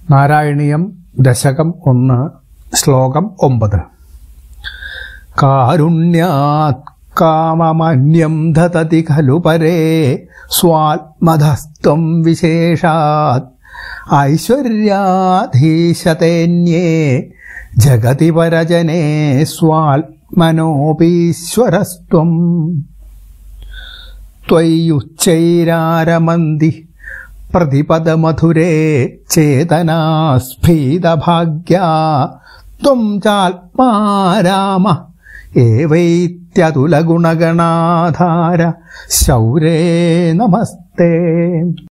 നാരായണീയം ദശകം ഒന്ന് ശ്ലോകം ഒമ്പത് കാരുണ്യാത് കാമമന്യം ദതതി ഖലു പരേ സ്വാത്മധസ്ത്വം വിശേഷാത് ഐശ്വര്യാധീശതേന്യേ ജഗതി പരജനേ സ്വാത്മനോപീശ്വരസ്ത്വം त्वय्युच्चैरारमन्ति प्रतिपदमधुरे चेतनास्फीतभाग्या त्वं चात्मा राम एवैत्यतुलगुणगणाधार शौरे नमस्ते